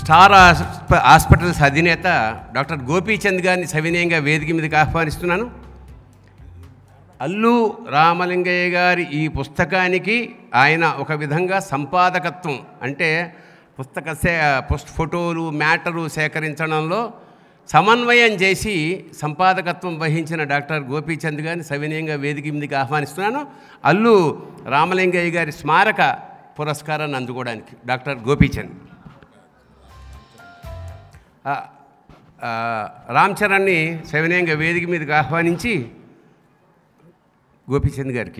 star హాస్ప- hospitals అధినేత doctor Gopichand గారిని సవినయంగా వేదిక మీదకి ఆహ్వానిస్తున్నాను అల్లు రామలింగయ్య గారి ఈ పుస్తకానికి ఆయన ఒక విధంగా సంపాదకత్వం అంటే పుస్తక సే పుస్త ఫోటోలు మ్యాటరు సేకరించడంలో సమన్వయం చేసి సంపాదకత్వం వహించిన డాక్టర్ గోపీచంద్ గారిని సవినయంగా వేదిక మీదకి ఆహ్వానిస్తున్నాను అల్లు రామలింగయ్య గారి స్మారక పురస్కారాన్ని అందుకోవడానికి డాక్టర్ గోపీచంద్ ఆ, ఆ, రామ్ చరణ్ని సవినయంగా వేదిక మీదకి ఆహ్వానించి గోపీచంద్ గారికి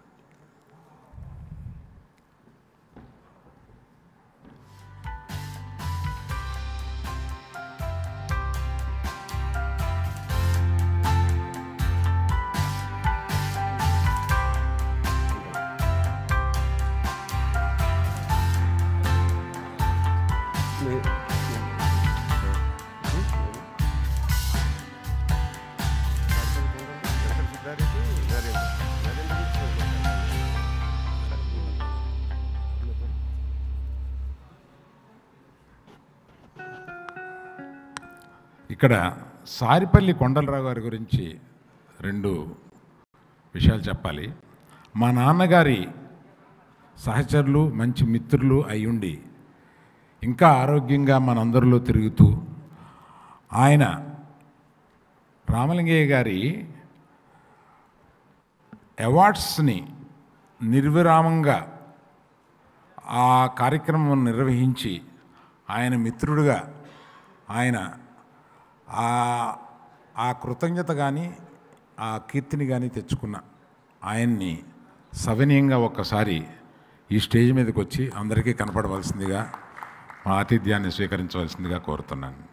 ఇక్కడ సారిపల్లి కొండలరావు గారి గురించి రెండు విషయాలు చెప్పాలి మా నాన్నగారి సహచరులు మంచి మిత్రులు అయ్యుండి ఇంకా ఆరోగ్యంగా మనందరిలో తిరుగుతూ ఆయన రామలింగయ్య గారి అవార్డ్స్ని నిర్విరామంగా ఆ కార్యక్రమం నిర్వహించి ఆయన మిత్రుడుగా ఆయన ఆ ఆ కృతజ్ఞత కానీ ఆ కీర్తిని కానీ తెచ్చుకున్న ఆయన్ని సవినయంగా ఒక్కసారి ఈ స్టేజ్ మీదకి వచ్చి అందరికీ కనపడవలసిందిగా మా ఆతిథ్యాన్ని స్వీకరించవలసిందిగా కోరుతున్నాను